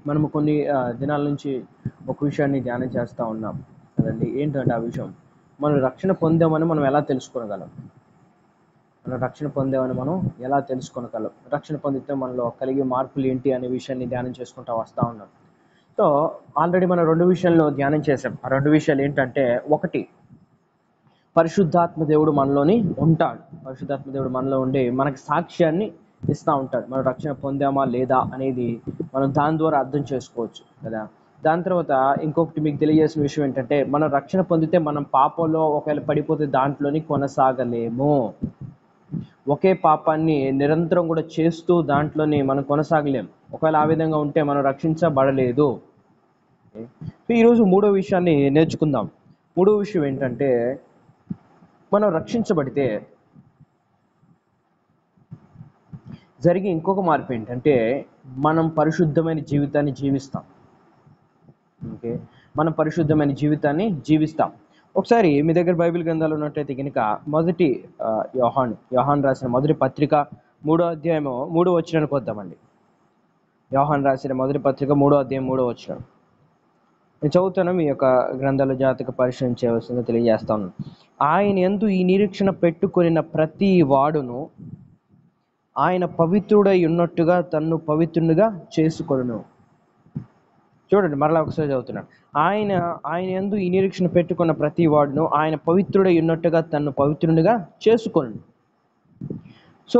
మనము కొన్ని ఆ, దినాల నుంచి ఒక విషయాన్ని ధ్యానం చేస్తూ ఉన్నాం కదండి ఏంటంటే ఆ విషయం మనం రక్షణ పొందామని మనం ఎలా తెలుసుకోగలం మనం రక్షణ పొందామని మనం ఎలా తెలుసుకోగలం రక్షణ పొందితే మనలో కలిగే మార్పులు ఏంటి అనే విషయాన్ని ధ్యానం చేసుకుంటూ వస్తూ ఉన్నాం సో ఆల్రెడీ మనం రెండు విషయాల్లో ధ్యానం చేసాం ఆ రెండు విషయాలు ఏంటంటే ఒకటి పరిశుద్ధాత్మ దేవుడు మనలోని ఉంటాడు పరిశుద్ధాత్మ దేవుడు మనలో ఉండి మనకి సాక్ష్యాన్ని ఇస్తూ ఉంటాడు మనం రక్షణ పొందామా లేదా అనేది మనం దాని ద్వారా అర్థం చేసుకోవచ్చు కదా దాని తర్వాత ఇంకొకటి మీకు తెలియజేసిన విషయం ఏంటంటే మనం రక్షణ పొందితే మనం పాపంలో ఒకవేళ పడిపోతే దాంట్లోని కొనసాగలేము ఒకే పాపాన్ని నిరంతరం కూడా చేస్తూ దాంట్లోని మనం కొనసాగలేం ఒకవేళ ఆ విధంగా ఉంటే మనం రక్షించబడలేదు సో ఈరోజు మూడో విషయాన్ని నేర్చుకుందాం మూడో విషయం ఏంటంటే మనం రక్షించబడితే జరిగే ఇంకొక మార్పు ఏంటంటే మనం పరిశుద్ధమైన జీవితాన్ని జీవిస్తాం ఓకే మనం పరిశుద్ధమైన జీవితాన్ని జీవిస్తాం ఒకసారి మీ దగ్గర బైబిల్ గ్రంథాలు ఉన్నట్టయితే కనుక మొదటి ఆ, యోహాన్ యోహాన్ రాసిన మొదటి పత్రిక మూడో అధ్యాయము మూడో వచ్చినానికి వద్దామండి యోహాన్ రాసిన మొదటి పత్రిక మూడో అధ్యాయం మూడో వచ్చిన నేను చదువుతాను మీ యొక్క గ్రంథాల జాతక పరిశీలన చేయవలసిందిగా తెలియజేస్తాను ఆయన ఎందు ఈ నిరీక్షణ పెట్టుకొనిన ప్రతి వాడును ఆయన పవిత్రుడై ఉన్నట్టుగా తన్ను పవిత్రునిగా చేసుకొనును చూడండి మరలా ఒకసారి చదువుతున్నాను ఆయన ఆయన ఎందు ఈ నిరీక్షణ పెట్టుకున్న ప్రతి వాడును ఆయన పవిత్రుడై ఉన్నట్టుగా తన్ను పవిత్రునిగా చేసుకొను సో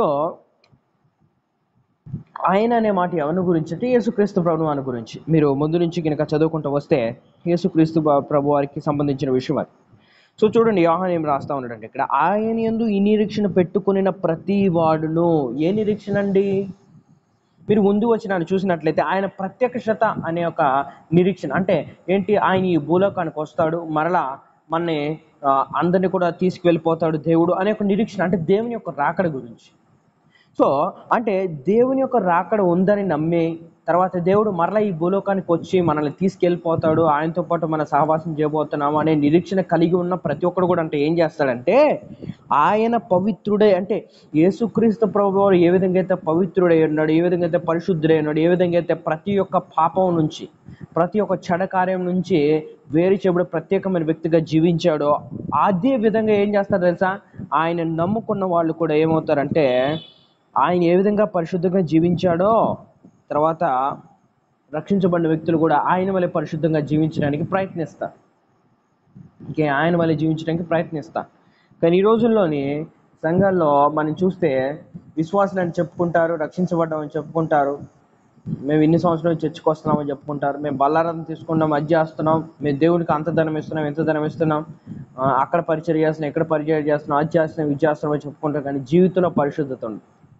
ఆయన అనే మాట ఎవరి గురించి అంటే యేసుక్రీస్తు ప్రభు అని గురించి మీరు ముందు నుంచి కనుక చదువుకుంటూ వస్తే యేసుక్రీస్తు బ- ప్రభు వారికి సంబంధించిన విషయం అది సో చూడండి యోహాన్ ఏం రాస్తా ఉన్నాడంటే ఇక్కడ ఆయన ఎందు ఈ నిరీక్షణ పెట్టుకునిన ప్రతి వాడును ఏ నిరీక్షణ అండి మీరు ముందు వచ్చిన చూసినట్లయితే ఆయన ప్రత్యక్షత అనే ఒక నిరీక్షణ అంటే ఏంటి ఆయన ఈ భూలోకానికి వస్తాడు మరలా మనని ఆ, అందరినీ కూడా తీసుకువెళ్ళిపోతాడు దేవుడు అనే ఒక నిరీక్షణ అంటే దేవుని యొక్క రాకడ గురించి సో అంటే దేవుని యొక్క రాకడ ఉందని నమ్మి తర్వాత దేవుడు మరలా ఈ భూలోకానికి వచ్చి మనల్ని తీసుకెళ్ళిపోతాడు ఆయనతో పాటు మన సహవాసం చేయబోతున్నాము అనే నిరీక్షణ కలిగి ఉన్న ప్రతి ఒక్కడు కూడా అంటే ఏం చేస్తాడంటే ఆయన పవిత్రుడే అంటే యేసుక్రీస్తు ప్రభు వారు ఏ విధంగా అయితే పవిత్రుడై ఉన్నాడు ఏ విధంగా అయితే పరిశుద్ధుడై ఉన్నాడు ఏ విధంగా అయితే ప్రతి ఒక్క పాపం నుంచి ప్రతి ఒక్క చెడ కార్యం నుంచి వేరు చెబుడు ప్రత్యేకమైన వ్యక్తిగా జీవించాడో అదే విధంగా ఏం చేస్తారు తెలుసా ఆయన నమ్ముకున్న వాళ్ళు కూడా ఏమవుతారంటే ఆయన ఏ విధంగా పరిశుద్ధంగా జీవించాడో తర్వాత రక్షించబడిన వ్యక్తులు కూడా ఆయన వల్ల పరిశుద్ధంగా జీవించడానికి ప్రయత్నిస్తారు ఇంకే ఆయన వల్ల జీవించడానికి ప్రయత్నిస్తారు కానీ ఈ రోజుల్లోని సంఘాల్లో మనం చూస్తే విశ్వాసులు అని చెప్పుకుంటారు రక్షించబడ్డామని చెప్పుకుంటారు మేము ఇన్ని సంవత్సరాలు చర్చకు వస్తున్నామని చెప్పుకుంటారు మేము బల్లారం తీసుకున్నాం అది చేస్తున్నాం మేము దేవునికి అంత ధనం ఇస్తున్నాం ఎంత ధనం ఇస్తున్నాం ఆ, అక్కడ పరిచయం చేస్తున్నాం ఇక్కడ పరిచయం చేస్తున్నాం అది చేస్తున్నాం ఇది చేస్తున్నాం అని చెప్పుకుంటారు కానీ జీవితంలో పరిశుద్ధత ఉంది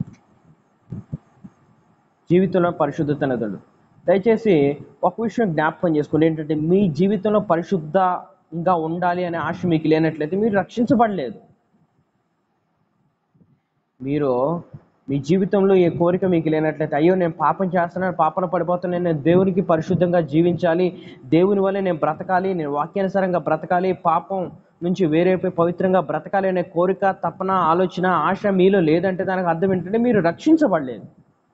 జీవితంలో పరిశుద్ధత అనేది ఉండదు దయచేసి ఒక విషయం జ్ఞాపకం చేసుకోండి ఏంటంటే మీ జీవితంలో పరిశుద్ధంగా ఉండాలి అనే ఆశ మీకు లేనట్లయితే మీరు రక్షించబడలేదు మీరు మీ జీవితంలో ఏ కోరిక మీకు లేనట్లయితే అయ్యో నేను పాపం చేస్తున్నాను పాపన పడిపోతున్నాను నేను దేవునికి పరిశుద్ధంగా జీవించాలి దేవుని వల్లే నేను బ్రతకాలి నేను వాక్యానుసారంగా బ్రతకాలి పాపం నుంచి వేరైపోయి పవిత్రంగా బ్రతకాలి అనే కోరిక తపన ఆలోచన ఆశ మీలో లేదంటే దానికి అర్థం ఏంటంటే మీరు రక్షించబడలేదు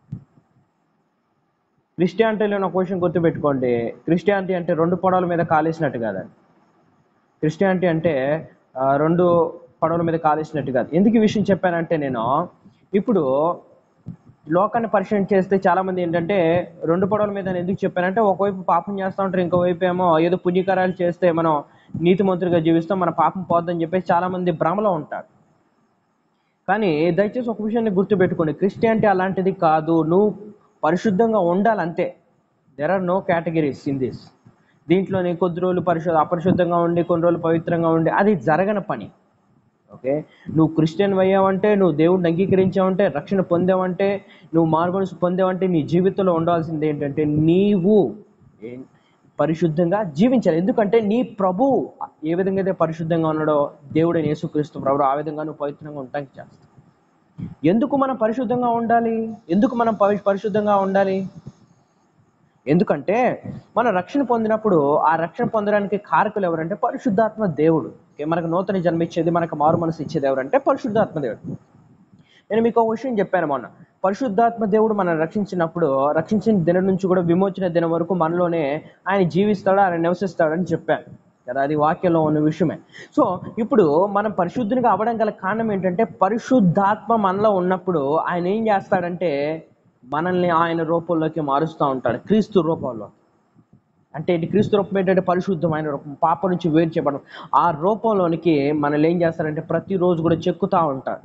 క్రిస్టియానిటీలో ఒక క్వశ్చన్ గుర్తుపెట్టుకోండి క్రిస్టియానిటీ అంటే రెండు పడవల మీద కాలేసినట్టు కాదండి క్రిస్టియానిటీ అంటే ఆ, రెండు పడవల మీద కాలేసినట్టు కాదు ఎందుకు ఈ విషయం చెప్పానంటే నేను ఇప్పుడు లోకాన్ని పరిశీలన చేస్తే చాలా మంది ఏంటంటే రెండు పడవల మీద నేను ఎందుకు చెప్పానంటే ఒకవైపు పాపం చేస్తూ ఉంటారు ఇంకోవైపు ఏమో ఏదో పుణ్యకార్యాలు చేస్తే మనం నీతిమంతుడిగా జీవిస్తాం మన పాపం పోద్దని చెప్పేసి చాలా మంది భ్రమలో ఉంటారు కానీ దయచేసి ఒక విషయాన్ని గుర్తుపెట్టుకోండి క్రిస్టియానిటీ అలాంటిది కాదు నువ్వు పరిశుద్ధంగా ఉండాలంతే there are no categories in this దీంట్లోని కొద్ది రోజులు పరిశుద్ధ అపరిశుద్ధంగా ఉండి కొన్ని రోజులు పవిత్రంగా ఉండి అది జరగని పని ఓకే నువ్వు క్రిస్టియన్ అయ్యావంటే నువ్వు దేవుడిని అంగీకరించావంటే రక్షణ పొందావంటే నువ్వు మార్గొనసు పొందావంటే నీ జీవితంలో ఉండాల్సింది ఏంటంటే నీవు ఏ- పరిశుద్ధంగా జీవించాలి ఎందుకంటే నీ ప్రభు ఏ విధంగా అయితే పరిశుద్ధంగా ఉన్నాడో దేవుడైన యేసుక్రీస్తు ప్రభు ఆ విధంగా నువ్వు పవిత్రంగా ఉండటానికి చేస్తావు ఎందుకు మనం పరిశుద్ధంగా ఉండాలి ఎందుకు మనం పవి- పరిశుద్ధంగా ఉండాలి ఎందుకంటే మనం రక్షణ పొందినప్పుడు ఆ రక్షణ పొందడానికి కారకులు ఎవరంటే పరిశుద్ధాత్మ దేవుడు ఓకే మనకు నూతన జన్మ ఇచ్చేది మనకు మారు మనసు ఇచ్చేది ఎవరంటే పరిశుద్ధాత్మ దేవుడు నేను మీకు ఒక విషయం చెప్పాను మొన్న పరిశుద్ధాత్మ దేవుడు మనం రక్షించినప్పుడు రక్షించిన దినం నుంచి కూడా విమోచన దినం వరకు మనలోనే ఆయన జీవిస్తాడు ఆయన నివసిస్తాడని చెప్పాను కదా అది వాక్యంలో ఉన్న విషయమే సో ఇప్పుడు మనం పరిశుద్ధునిగా అవ్వడం గల కారణం ఏంటంటే పరిశుద్ధాత్మ మనలో ఉన్నప్పుడు ఆయన ఏం చేస్తాడంటే మనల్ని ఆయన రూపంలోకి మారుస్తూ ఉంటాడు క్రీస్తు రూపంలో అంటే ఇది క్రీస్తు రూపం ఏంటంటే పరిశుద్ధమైన రూపం పాప నుంచి వేరు చేయబడడం ఆ రూపంలోనికి మనల్ని ఏం చేస్తారంటే ప్రతిరోజు కూడా చెక్కుతూ ఉంటాడు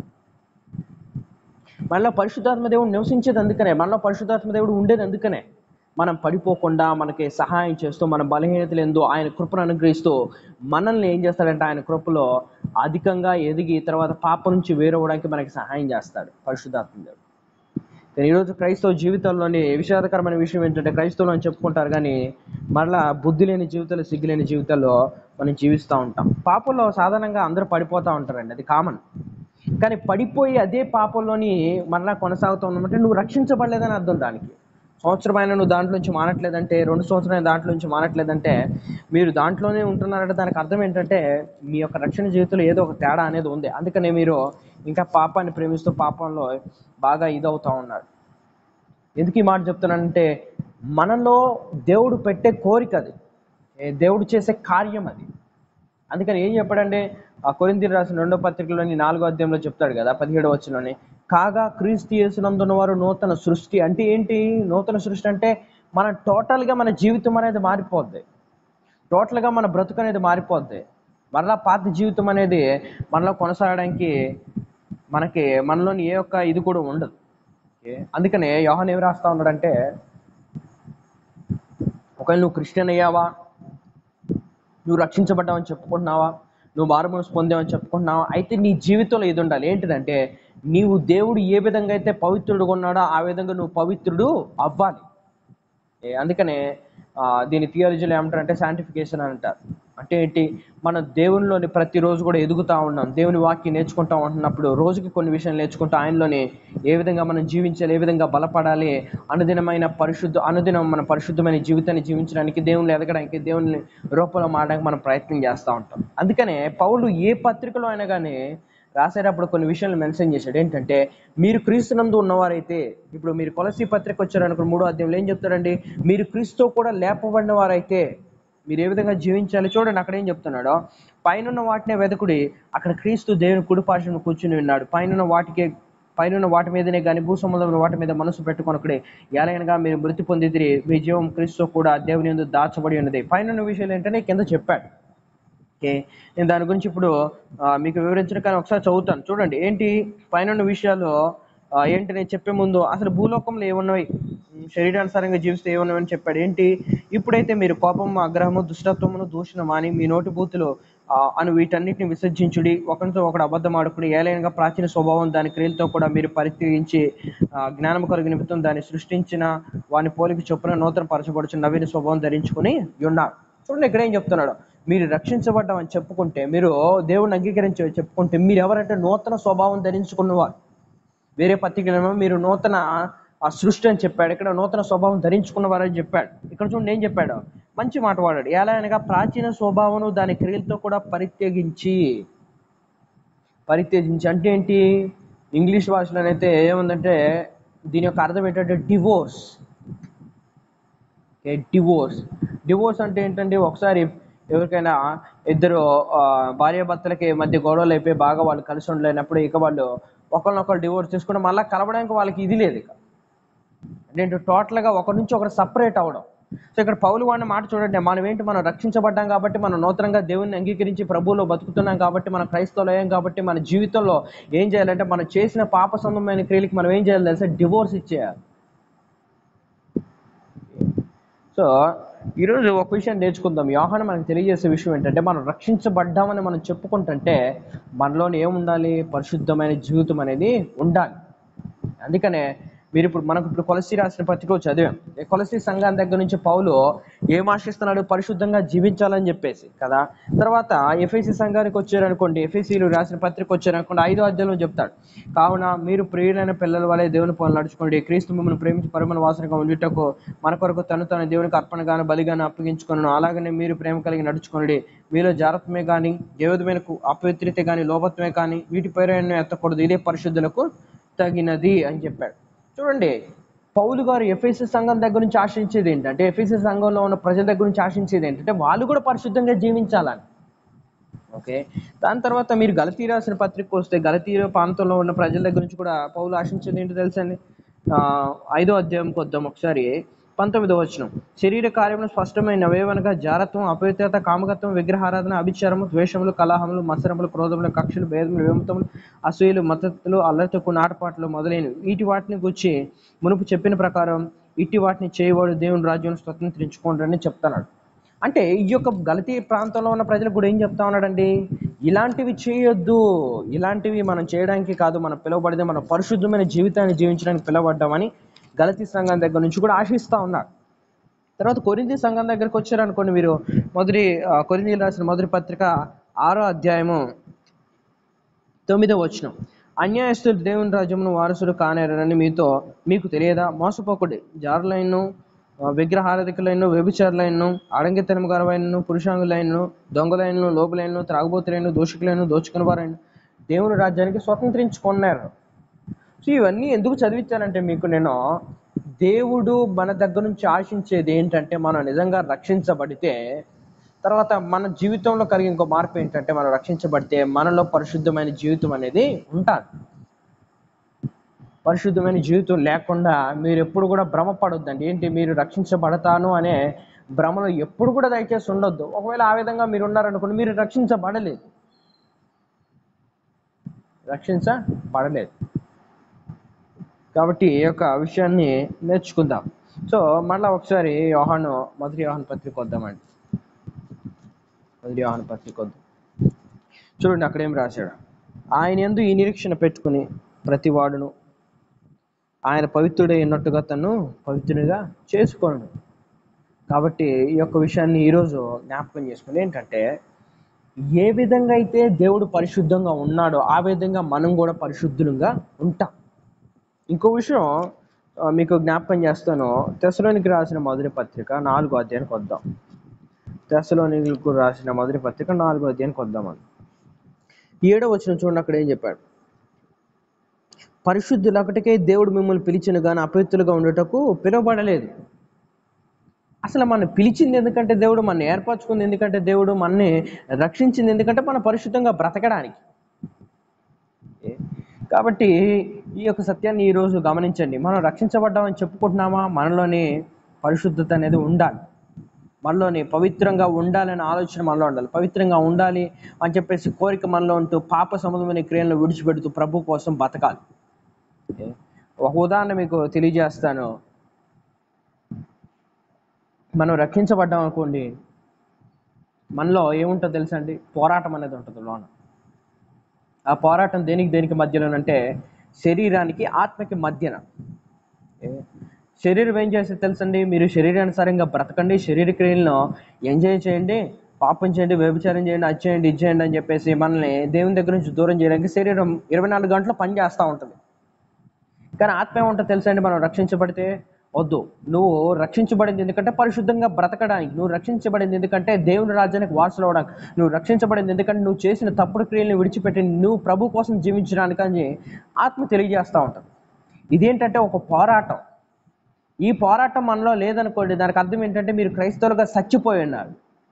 మనలో పరిశుద్ధాత్మ దేవుడు నివసించేది అందుకనే మనలో పరిశుద్ధాత్మ దేవుడు ఉండేది అందుకనే మనం పడిపోకుండా మనకి సహాయం చేస్తూ మన బలహీనతలు ఎందు ఆయన కృపను అనుగ్రహిస్తూ మనల్ని ఏం చేస్తాడంటే ఆయన కృపలో అధికంగా ఎదిగి తర్వాత పాప నుంచి వేరవడానికి మనకి సహాయం చేస్తాడు పరిశుద్ధాత్మ దేవుడు కానీ ఈరోజు క్రైస్తవ జీవితాల్లోని విషాదకరమైన విషయం ఏంటంటే క్రైస్తవులు అని చెప్పుకుంటారు కానీ మరలా బుద్ధి లేని జీవితాలు సిగ్గు లేని జీవితాల్లో మనం జీవిస్తూ ఉంటాం పాపంలో సాధారణంగా అందరూ పడిపోతూ ఉంటారండి అది కామన్ కానీ పడిపోయి అదే పాపంలోని మరలా కొనసాగుతూ ఉన్నామంటే నువ్వు రక్షించబడలేదని అర్థం దానికి సంవత్సరమైన నువ్వు దాంట్లో నుంచి మానట్లేదంటే రెండు సంవత్సరమైన దాంట్లో నుంచి మానట్లేదంటే మీరు దాంట్లోనే ఉంటున్నారంటే దానికి అర్థం ఏంటంటే మీ యొక్క రక్షణ జీవితంలో ఏదో ఒక తేడా అనేది ఉంది అందుకనే మీరు ఇంకా పాపాన్ని ప్రేమిస్తూ పాపంలో బాగా ఇదవుతా ఉన్నారు ఎందుకు ఈ మాట చెప్తున్నానంటే మనలో దేవుడు పెట్టే కోరిక అది ఏ దేవుడు చేసే కార్యం అది అందుకని ఏం చెప్పాడంటే ఆ కొరింథీయులు రాసిన రెండో పత్రికలోని నాలుగో అధ్యాయంలో చెప్తాడు కదా పదిహేడో వచ్చినలోని కాగా క్రీస్తు యేసునందున్న వారు నూతన సృష్టి అంటే ఏంటి నూతన సృష్టి అంటే మన టోటల్గా మన జీవితం అనేది మారిపోద్ది టోటల్గా మన బ్రతుకు అనేది మారిపోద్ది మరలా పాత జీవితం అనేది మనలో కొనసాగడానికి మనకి మనలోని ఏ ఒక్క ఇది కూడా ఉండదు ఓకే అందుకనే యోహన్ ఏమి రాస్తా ఉన్నాడంటే ఒకవేళ నువ్వు క్రిస్టియన్ అయ్యావా నువ్వు రక్షించబడ్డావని చెప్పుకుంటున్నావా నువ్వు మారుమనసు పొందావని చెప్పుకుంటున్నావా అయితే నీ జీవితంలో ఇది ఉండాలి ఏంటిదంటే నీవు దేవుడు ఏ విధంగా అయితే పవిత్రుడుగా ఉన్నాడో ఆ విధంగా నువ్వు పవిత్రుడు అవ్వాలి ఏ, అందుకనే ఆ, దీని థియాలజీలో ఏమంటారంటే శాంటిఫికేషన్ అని అంటారు అంటే ఏంటి మనం దేవునిలోని ప్రతిరోజు కూడా ఎదుగుతా ఉన్నాం దేవుని వాక్యం నేర్చుకుంటా ఉంటున్నప్పుడు రోజుకి కొన్ని విషయాలు నేర్చుకుంటూ ఆయనలోని ఏ విధంగా మనం జీవించాలి ఏ విధంగా బలపడాలి అనుదినమైన పరిశుద్ధ అనుదినం మన పరిశుద్ధమైన జీవితాన్ని జీవించడానికి దేవుని ఎదగడానికి దేవుని రూపంలో మారడానికి మనం ప్రయత్నం చేస్తూ ఉంటాం అందుకనే పౌలు ఏ పత్రికలో అయినా కానీ రాసేటప్పుడు కొన్ని విషయాలు మెన్షన్ చేశాడు ఏంటంటే మీరు క్రీస్తునందు ఉన్నవారైతే ఇప్పుడు మీరు కొలసి పత్రిక వచ్చారనుకో మూడో అధ్యాయంలో ఏం చెప్తారండి మీరు క్రీస్తు కూడా లేపబడిన వారైతే మీరు ఏ విధంగా జీవించాలి చూడండి అక్కడ ఏం చెప్తున్నాడో పైనున్న వాటినే వెదకుడి అక్కడ క్రీస్తు దేవుని కుడిపార్శ్వను కూర్చుని ఉన్నాడు పైనున్న వాటికే పైనున్న వాటి మీదనే కానీ భూ సంబంధమైన వాటి మీద మనసు పెట్టుకొనక్కడే ఎలాగనగా మీరు మృతి పొందిదిరి మీ జీవం క్రీస్తు కూడా దేవుని యందు దాచబడి ఉన్నది పైనున్న విషయాలు ఏంటంటే కింద చెప్పాడు ఓకే నేను దాని గురించి ఇప్పుడు ఆ, మీకు వివరించిన కానీ ఒకసారి చదువుతాను చూడండి ఏంటి పైన విషయాలు ఆ, ఏంటి నేను చెప్పే ముందు అసలు భూలోకంలో ఏమున్నవి ఉమ్, శరీరానుసారంగా జీవిస్తే ఏమున్నవి అని చెప్పాడు ఏంటి ఇప్పుడైతే మీరు కోపము అగ్రహము దుష్టత్వమును దూషణము అని మీ నోటి బూతులు ఆ, అను వీటన్నిటిని విసర్జించుడి ఒకరితో ఒకడు అబద్ధం ఆడుకుని ఏలైనగా ప్రాచీన స్వభావం దాని క్రియలతో కూడా మీరు పరిత్యజించి ఆ, జ్ఞానము కొరకు నిమిత్తం దాన్ని సృష్టించిన వాని పోలిక చొప్పున నూతన పరచబడుచు నవీన స్వభావం ధరించుకుని ఉన్నారు చూడండి ఇక్కడ ఏం చెప్తున్నాడు మీరు రక్షించబడ్డామని చెప్పుకుంటే మీరు దేవుడిని అంగీకరించి చెప్పుకుంటే మీరు ఎవరంటే నూతన స్వభావం ధరించుకున్నవారు వేరే పత్రికలేమో మీరు నూతన ఆ సృష్టి అని చెప్పాడు ఇక్కడ నూతన స్వభావం ధరించుకున్నవారని చెప్పాడు ఇక్కడ చూడండి ఏం చెప్పాడు మంచి మాట వాడాడు ఎలా అనగా ప్రాచీన స్వభావం దాని క్రియలతో కూడా పరిత్యజించి పరిత్యజించి అంటే ఏంటి ఇంగ్లీష్ భాషలోనైతే ఏముందంటే దీని యొక్క అర్థం ఏంటంటే డివోర్స్ ఓకే డివోర్స్ డివోర్స్ అంటే ఏంటంటే ఒకసారి ఎవరికైనా ఇద్దరు ఆ, భార్యాభర్తలకి మధ్య గొడవలు అయిపోయి బాగా వాళ్ళు కలిసి ఉండలేనప్పుడు ఇక వాళ్ళు ఒకరినొకరు డివోర్స్ తీసుకుంటే మళ్ళీ కలవడానికి వాళ్ళకి ఇది లేదు ఇక అంటే టోటల్గా ఒకరి నుంచి ఒకరు సపరేట్ అవ్వడం సో ఇక్కడ పౌలు వాడిన మాట చూడండి మనం ఏంటి మనం రక్షించబడ్డాం కాబట్టి మనం నూతనంగా దేవుణ్ణి అంగీకరించి ప్రభువులో బతుకుతున్నాం కాబట్టి మన క్రైస్తవులయం కాబట్టి మన జీవితంలో ఏం చేయాలంటే మనం చేసిన పాప సంబంధమైన క్రియలకి మనం ఏం చేయాలి తెలుసా డివోర్స్ ఇచ్చేయాలి సో ఈరోజు ఒక విషయం నేర్చుకుందాం యోహాను మనకు తెలియజేసే విషయం ఏంటంటే మనం రక్షించబడ్డామని మనం చెప్పుకుంటుంటే మనలోని ఏముండాలి పరిశుద్ధమైన జీవితం అనేది ఉండాలి అందుకనే మీరు ఇప్పుడు మనకు ఇప్పుడు కొలసి రాసిన పత్రికలో చదివాం ఈ కొలసి సంఘం దగ్గర నుంచి పౌలు ఏం ఆశిస్తున్నాడు పరిశుద్ధంగా జీవించాలని చెప్పేసి కదా తర్వాత ఎఫ్ఎసి సంఘానికి వచ్చారనుకోండి ఎఫ్ఎసీలు రాసిన పత్రిక వచ్చారనుకోండి ఐదో అధ్యాయంలో చెప్తాడు కావున మీరు ప్రియులైన పిల్లల వలె దేవుని పనులు నడుచుకోండి క్రీస్తు మిమ్మల్ని ప్రేమించి పరిమళ వాసనగా ఉండుటకు మన కొరకు తను తన దేవునికి అర్పణగాను బలిగాను అప్పగించుకున్నాను అలాగనే మీరు ప్రేమ కలిగి నడుచుకోండి మీలో జాగ్రత్తమే కానీ ఏ విధమైన కు- అపవిత్రత కానీ లోపత్వమే కానీ వీటి పేరు ఎత్తకూడదు ఇదే పరిశుద్ధులకు తగినది అని చెప్పాడు చూడండి పౌలు గారు ఎఫ్ఎస్ఎస్ సంఘం దగ్గర నుంచి ఆశించేది ఏంటంటే ఎఫ్ఎస్ఎస్ సంఘంలో ఉన్న ప్రజల దగ్గర నుంచి ఆశించేది ఏంటంటే వాళ్ళు కూడా పరిశుద్ధంగా జీవించాలని ఓకే దాని తర్వాత మీరు గలతీ రాసిన పత్రిక వస్తే గలతీ ప్రాంతంలో ఉన్న ప్రజల దగ్గర నుంచి కూడా పౌలు ఆశించేది ఏంటో తెలుసండి ఆ, ఐదో అధ్యాయంకి వద్దాం ఒకసారి పంతొమ్మిదో వచనం శరీర కార్యములు స్పష్టమైన వేవనగా జారత్వం అపవిత్రత కామకత్వం విగ్రహారాధన అభిచారము ద్వేషములు కలహములు మత్సరములు క్రోధములు కక్షలు భేదములు విమతములు అసూయలు మద్దతులు అల్లరితకు నాటపాట్లు మొదలైనవి వీటి వాటిని గురించి మునుపు చెప్పిన ప్రకారం ఇట్టి వాటిని చేయవాడు దేవుని రాజ్యం స్వతంత్రించుకోండి చెప్తున్నాడు అంటే ఈ యొక్క గలతీ ప్రాంతంలో ఉన్న ప్రజలకు కూడా ఏం చెప్తా ఉన్నాడండి ఇలాంటివి చేయొద్దు ఇలాంటివి మనం చేయడానికి కాదు మనం పిలువబడితే మన పరిశుద్ధమైన జీవితాన్ని జీవించడానికి పిలువబడ్డామని గలతీ సంఘం దగ్గర నుంచి కూడా ఆశిస్తా ఉన్నారు తర్వాత కొరింది సంఘం దగ్గరికి వచ్చారనుకోండి మీరు మొదటి ఆ, కొరింథీయులు రాసిన మొదటి పత్రిక ఆరో అధ్యాయము తొమ్మిదో వచనం అన్యాయస్తులు దేవుని రాజ్యమును వారసుడు కానేరని మీతో మీకు తెలియదా మోసపోకుడి జారులైను విగ్రహారధికులైన వ్యభిచారులైన అడంగితనము గరవైనను పురుషాంగులైనను దొంగలైనను లోపులైనను త్రాగుబోతులైన దోషకులైన దోచుకుని వారైన దేవుని రాజ్యానికి స్వతంత్రించుకున్నారు సో ఇవన్నీ ఎందుకు చదివించానంటే మీకు నేను దేవుడు మన దగ్గర నుంచి ఆశించేది ఏంటంటే మనం నిజంగా రక్షించబడితే తర్వాత మన జీవితంలో కలిగే ఇంకో మార్పు ఏంటంటే మనం రక్షించబడితే మనలో పరిశుద్ధమైన జీవితం అనేది ఉంటుంది పరిశుద్ధమైన జీవితం లేకుండా మీరు ఎప్పుడు కూడా భ్రమపడొద్దండి ఏంటి మీరు రక్షించబడతాను అనే భ్రమలో ఎప్పుడు కూడా దయచేసి ఉండొద్దు ఒకవేళ ఆ విధంగా మీరు ఉన్నారనుకోండి మీరు రక్షించబడలేదు రక్షించబడలేదు కాబట్టి ఈ యొక్క విషయాన్ని నేర్చుకుందాం సో మళ్ళీ ఒకసారి యోహాను మొదటి యోహాను పత్రిక వద్దామండి మొదటి యోహాను పత్రిక వద్దాం చూడండి అక్కడ ఏం రాశాడు ఆయన ఎందు ఈ నిరీక్షణ పెట్టుకుని ప్రతి వాడును ఆయన పవిత్రుడై ఉన్నట్టుగా తను పవిత్రునిగా చేసుకోండు కాబట్టి ఈ యొక్క విషయాన్ని ఈరోజు జ్ఞాపకం చేసుకుని ఏంటంటే ఏ విధంగా అయితే దేవుడు పరిశుద్ధంగా ఉన్నాడో ఆ విధంగా మనం కూడా పరిశుద్ధులుగా ఉంటాం ఇంకో విషయం ఆ, మీకు జ్ఞాపకం చేస్తాను తెసలోనికి రాసిన మొదటి పత్రిక నాలుగో అధ్యాయానికి వద్దాం తెసలోనికి రాసిన మొదటి పత్రిక నాలుగో అధ్యాయానికి వద్దామని ఏడో వచ్చిన చూడండి అక్కడ ఏం చెప్పాడు పరిశుద్ధులు ఒకటికే దేవుడు మిమ్మల్ని పిలిచిన కానీ అపవిత్రులుగా ఉండటకు పిలువబడలేదు అసలు మన పిలిచింది ఎందుకంటే దేవుడు మన ఏర్పరచుకుంది ఎందుకంటే దేవుడు మనని రక్షించింది ఎందుకంటే మన పరిశుద్ధంగా బ్రతకడానికి ఏ? కాబట్టి ఈ యొక్క సత్యాన్ని ఈరోజు గమనించండి మనం రక్షించబడ్డామని చెప్పుకుంటున్నామా మనలోని పరిశుద్ధత అనేది ఉండాలి మనలోని పవిత్రంగా ఉండాలనే ఆలోచన మనలో ఉండాలి పవిత్రంగా ఉండాలి అని చెప్పేసి కోరిక మనలో ఉంటూ పాప సంబంధమైన క్రియలను విడిచిపెడుతూ ప్రభు కోసం బతకాలి ఏ? ఒక ఉదాహరణ మీకు తెలియజేస్తాను మనం రక్షించబడ్డాం అనుకోండి మనలో ఏముంటుందో తెలుసా అండి పోరాటం అనేది ఉంటుంది లోన ఆ పోరాటం దేనికి దేనికి మధ్యలోనంటే శరీరానికి ఆత్మకి మధ్యన ఏ? శరీరం ఏం చేస్తే తెలుసండి మీరు శరీరానుసారంగా బ్రతకండి శరీర క్రియలను ఎంజాయ్ చేయండి పాపం చేయండి వ్యభిచారం చేయండి అది చేయండి ఇది చేయండి అని చెప్పేసి మనల్ని దేవుని దగ్గర నుంచి దూరం చేయడానికి శరీరం ఇరవై నాలుగు గంటలు పని చేస్తూ ఉంటుంది కానీ ఆత్మ ఏముంటుందో తెలుసా అండి మనం రక్షించబడితే వద్దు నువ్వు రక్షించబడింది ఎందుకంటే పరిశుద్ధంగా బ్రతకడానికి నువ్వు రక్షించబడింది ఎందుకంటే దేవుని రాజ్యానికి వారసులు అవడానికి నువ్వు రక్షించబడింది ఎందుకంటే నువ్వు చేసిన తప్పుడు క్రియలను విడిచిపెట్టి నువ్వు ప్రభు కోసం జీవించడానికి అని ఆత్మ తెలియజేస్తూ ఉంటుంది ఇదేంటంటే ఒక పోరాటం ఈ పోరాటం మనలో లేదనుకోండి దానికి అర్థం ఏంటంటే మీరు క్రైస్తవులుగా చచ్చిపోయి ఉన్నారు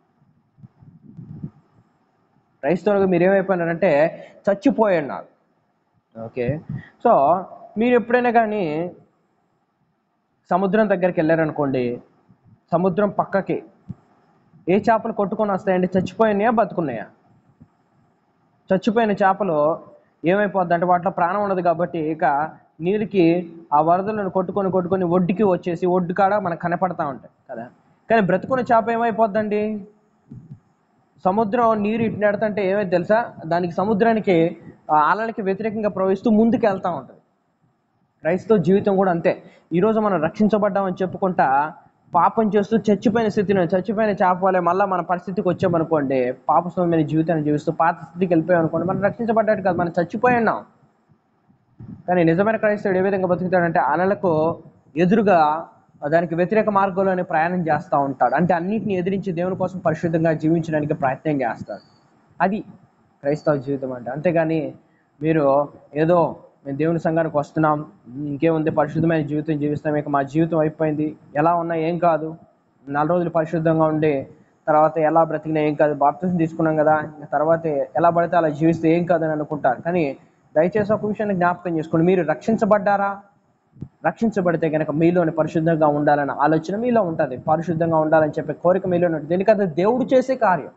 క్రైస్తవులుగా మీరు ఏమైపోయినారంటే చచ్చిపోయి ఉన్నారు ఓకే సో మీరు ఎప్పుడైనా కానీ సముద్రం దగ్గరికి వెళ్ళారనుకోండి సముద్రం పక్కకి ఏ చేపలు కొట్టుకొని వస్తాయండి చచ్చిపోయినాయా బతుకున్నాయా చచ్చిపోయిన చేపలు ఏమైపోద్ది అంటే వాటిలో ప్రాణం ఉండదు కాబట్టి ఇక నీరుకి ఆ వరదలను కొట్టుకొని కొట్టుకొని ఒడ్డుకి వచ్చేసి ఒడ్డు కాడ మనకు కనపడతా ఉంటాయి కదా కానీ బ్రతుకున్న చేప ఏమైపోద్దండి సముద్రం నీరు ఇటు నెడుతుంటే ఏమైతే తెలుసా దానికి సముద్రానికి ఆ అలలకి వ్యతిరేకంగా ప్రవహిస్తూ ముందుకు వెళ్తూ ఉంటుంది క్రైస్తవ జీవితం కూడా అంతే ఈరోజు మనం రక్షించబడ్డామని చెప్పుకుంటా పాపం చేస్తూ చచ్చిపోయిన స్థితిని చచ్చిపోయిన చేప వల్లే మళ్ళీ మన పరిస్థితికి వచ్చామనుకోండి పాపస్వమైన జీవితాన్ని జీవిస్తూ పాత స్థితికి వెళ్ళిపోయాం అనుకోండి మనం రక్షించబడ్డట్టు కాదు మనం చచ్చిపోయి ఉన్నాం కానీ నిజమైన క్రైస్తవుడు ఏ విధంగా బతుకుతాడంటే అలలకు ఎదురుగా దానికి వ్యతిరేక మార్గంలోనే ప్రయాణం చేస్తూ ఉంటాడు అంటే అన్నిటిని ఎదిరించి దేవుని కోసం పరిశుద్ధంగా జీవించడానికి ప్రయత్నం చేస్తాడు అది క్రైస్తవ జీవితం అంటే అంతేగాని మీరు ఏదో మేము దేవుని సంఘానికి వస్తున్నాం ఇంకేముంది పరిశుద్ధమైన జీవితం జీవిస్తాం ఇక మా జీవితం అయిపోయింది ఎలా ఉన్నా ఏం కాదు నెల రోజులు పరిశుద్ధంగా ఉండి తర్వాత ఎలా బ్రతికినా ఏం కాదు బాప్తిజం తీసుకున్నాం కదా ఇంకా తర్వాత ఎలా పడితే అలా జీవిస్తే ఏం కాదు అని అనుకుంటారు కానీ దయచేసి ఒక విషయాన్ని జ్ఞాపకం చేసుకోండి మీరు రక్షించబడ్డారా రక్షించబడితే కనుక మీలోని పరిశుద్ధంగా ఉండాలన్న ఆలోచన మీలో ఉంటుంది పరిశుద్ధంగా ఉండాలని చెప్పే కోరిక మీలో ఉంటుంది దీనికంటే దేవుడు చేసే కార్యం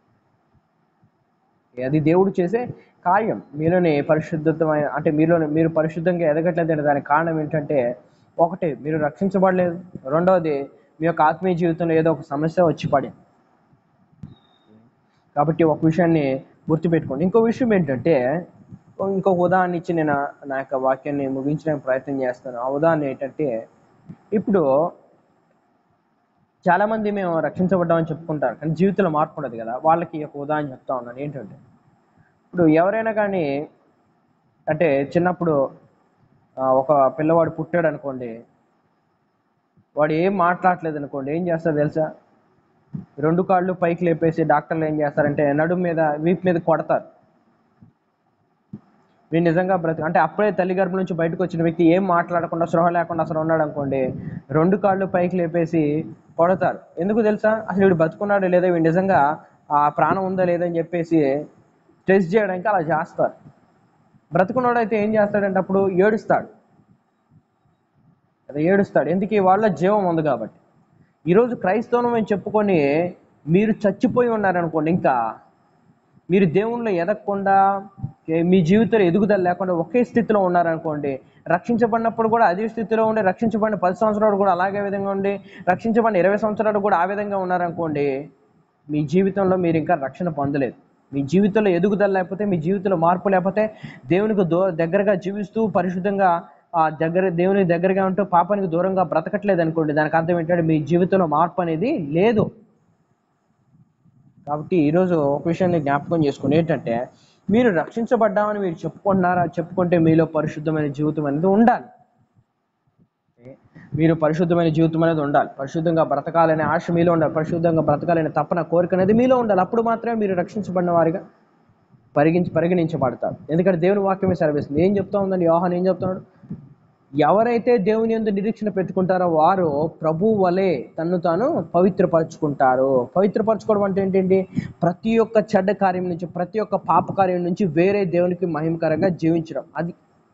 అది దేవుడు చేసే కార్యం మీలోని పరిశుద్ధమైన అంటే మీలోని మీరు పరిశుద్ధంగా ఎదగట్లేదు దానికి కారణం ఏంటంటే ఒకటి మీరు రక్షించబడలేదు రెండవది మీ యొక్క ఆత్మీయ జీవితంలో ఏదో ఒక సమస్య వచ్చి పడింది కాబట్టి ఒక విషయాన్ని గుర్తుపెట్టుకోండి ఇంకో విషయం ఏంటంటే ఇంకొక ఉదాహరణ ఇచ్చి నేను నా యొక్క వాక్యాన్ని ముగించడానికి ప్రయత్నం చేస్తాను ఆ ఉదాహరణ ఏంటంటే ఇప్పుడు చాలామంది మేము రక్షించబడ్డామని చెప్పుకుంటారు కానీ జీవితంలో మార్పు ఉండదు కదా వాళ్ళకి ఒక ఉదాహరణ చెప్తా ఉన్నాను ఏంటంటే ఇప్పుడు ఎవరైనా కానీ అంటే చిన్నప్పుడు ఆ, ఒక పిల్లవాడు పుట్టాడు అనుకోండి వాడు ఏం మాట్లాడలేదు అనుకోండి ఏం చేస్తారు తెలుసా రెండు కాళ్ళు పైకి లేపేసి డాక్టర్లు ఏం చేస్తారంటే నడుము మీద వీపు మీద కొడతారు వీడు నిజంగా బ్రతి అంటే అప్పుడే తల్లి గర్భం నుంచి బయటకు వచ్చిన వ్యక్తి ఏం మాట్లాడకుండా స్పృహ లేకుండా అసలు ఉన్నాడు అనుకోండి రెండు కాళ్ళు పైకి లేపేసి కొడతారు ఎందుకు తెలుసా అసలు వీడు బతుకున్నాడు లేదా వీడు నిజంగా ఆ ప్రాణం ఉందా లేదని చెప్పేసి టెస్ట్ చేయడానికి అలా చేస్తారు బ్రతుకున్నాడు అయితే ఏం చేస్తాడంటే అప్పుడు ఏడుస్తాడు అది ఏడుస్తాడు ఎందుకు వాళ్ళ జీవం ఉంది కాబట్టి ఈరోజు క్రైస్తవం అని చెప్పుకొని మీరు చచ్చిపోయి ఉన్నారనుకోండి ఇంకా మీరు దేవుణ్ణి ఎదగకుండా ఏ- మీ జీవితంలో ఎదుగుదల లేకుండా ఒకే స్థితిలో ఉన్నారనుకోండి రక్షించబడినప్పుడు కూడా అదే స్థితిలో ఉండి రక్షించబడిన పది సంవత్సరాలు కూడా అలాగే విధంగా ఉండి రక్షించబడిన ఇరవై సంవత్సరాలు కూడా ఆ విధంగా ఉన్నారనుకోండి మీ జీవితంలో మీరు ఇంకా రక్షణ పొందలేదు మీ జీవితంలో ఎదుగుదల లేకపోతే మీ జీవితంలో మార్పు లేకపోతే దేవునికి దో దగ్గరగా జీవిస్తూ పరిశుద్ధంగా ఆ దగ్గర దేవునికి దగ్గరగా ఉంటూ పాపానికి దూరంగా బ్రతకట్లేదు అనుకోండి దానికి అర్థం ఏంటంటే మీ జీవితంలో మార్పు అనేది లేదు కాబట్టి ఈరోజు ఒక విషయాన్ని జ్ఞాపకం చేసుకుని ఏంటంటే మీరు రక్షించబడ్డామని మీరు చెప్పుకుంటున్నారా చెప్పుకుంటే మీలో పరిశుద్ధమైన జీవితం అనేది ఉండాలి మీరు పరిశుద్ధమైన జీవితం అనేది ఉండాలి పరిశుద్ధంగా బ్రతకాలనే ఆశ మీలో ఉండాలి పరిశుద్ధంగా బ్రతకాలనే తపన కోరిక అనేది మీలో ఉండాలి అప్పుడు మాత్రమే మీరు రక్షించబడిన వారిగా పరిగించి పరిగణించబడతారు ఎందుకంటే దేవుని వాక్యమే సెలవిస్తుంది ఏం చెప్తా ఉందండి యోహాన్ ఏం చెప్తున్నాడు ఎవరైతే దేవుని యందు నిరీక్షణ పెట్టుకుంటారో వారు ప్రభు వలె తన్ను తాను పవిత్రపరచుకుంటారు పవిత్రపరచుకోవడం అంటే ఏంటండి ప్రతి ఒక్క చెడ్డ కార్యం నుంచి ప్రతి ఒక్క పాప కార్యం నుంచి వేరే దేవునికి మహిమకరంగా జీవించడం అది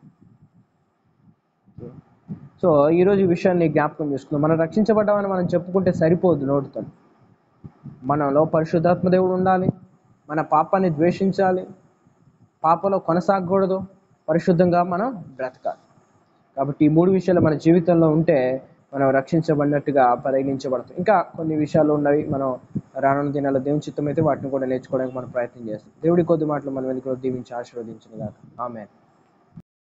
సో ఈరోజు ఈ విషయాన్ని జ్ఞాపకం చేసుకుందాం మనం రక్షించబడ్డామని మనం చెప్పుకుంటే సరిపోదు నోటితో మనలో పరిశుద్ధాత్మ దేవుడు ఉండాలి మన పాపాన్ని ద్వేషించాలి పాపలో కొనసాగకూడదు పరిశుద్ధంగా మనం బ్రతకాలి కాబట్టి ఈ మూడు విషయాలు మన జీవితంలో ఉంటే మనం రక్షించబడినట్టుగా పరిగణించబడతాం ఇంకా కొన్ని విషయాలు ఉన్నవి మనం రానున్న దినాల దేవుని చిత్తం అయితే వాటిని కూడా నేర్చుకోవడానికి మనం ప్రయత్నం చేస్తాం దేవుడి కొద్ది మాటలు మనం వెనుక దీవించి ఆశీర్వదించిన ఆమె